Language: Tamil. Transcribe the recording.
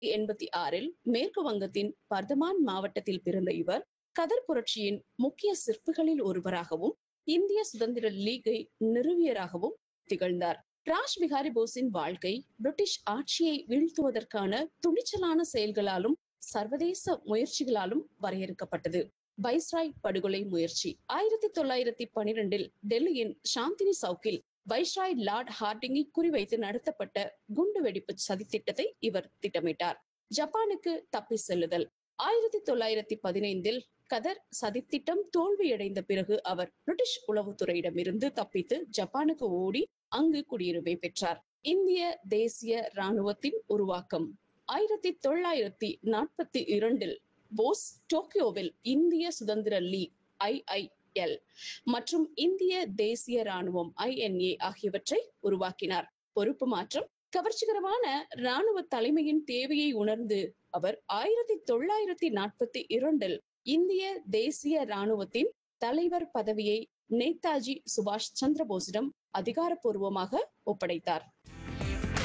எண்பத்தி ஆறில் மேற்கு வங்கத்தின் பர்தமான் மாவட்டத்தில் பிறந்த இவர் கதர் புரட்சியின் முக்கிய சிற்பிகளில் ஒருவராகவும் இந்திய சுதந்திர லீகை நிறுவியராகவும் திகழ்ந்தார் ராஜ் பிகாரி போஸின் வாழ்க்கை பிரிட்டிஷ் ஆட்சியை வீழ்த்துவதற்கான துணிச்சலான செயல்களாலும் சர்வதேச முயற்சிகளாலும் வரையறுக்கப்பட்டது வைஸ்ராய் படுகொலை முயற்சி ஆயிரத்தி தொள்ளாயிரத்தி பனிரெண்டில் டெல்லியின் சாந்தினி சவுக்கில் வைஸ்ராய் லார்ட் ஹார்டிங்கை குறிவைத்து நடத்தப்பட்ட குண்டுவெடிப்பு சதித்திட்டத்தை இவர் திட்டமிட்டார் ஜப்பானுக்கு தப்பி செல்லுதல் ஆயிரத்தி தொள்ளாயிரத்தி பதினைந்தில் கதர் சதித்திட்டம் தோல்வியடைந்த பிறகு அவர் பிரிட்டிஷ் உளவுத்துறையிடமிருந்து தப்பித்து ஜப்பானுக்கு ஓடி அங்கு குடியுரிமை பெற்றார் இந்திய தேசிய ராணுவத்தின் உருவாக்கம் ஆயிரத்தி தொள்ளாயிரத்தி நாற்பத்தி இரண்டில் போஸ் டோக்கியோவில் இந்திய சுதந்திர லீக் ஐஐஎல் மற்றும் இந்திய தேசிய ராணுவம் ஐஎன்ஏ ஆகியவற்றை உருவாக்கினார் பொறுப்பு மாற்றம் கவர்ச்சிகரமான ராணுவ தலைமையின் தேவையை உணர்ந்து அவர் ஆயிரத்தி தொள்ளாயிரத்தி நாற்பத்தி இரண்டில் இந்திய தேசிய ராணுவத்தின் தலைவர் பதவியை நேதாஜி சுபாஷ் சந்திர போஸிடம் அதிகாரப்பூர்வமாக ஒப்படைத்தார்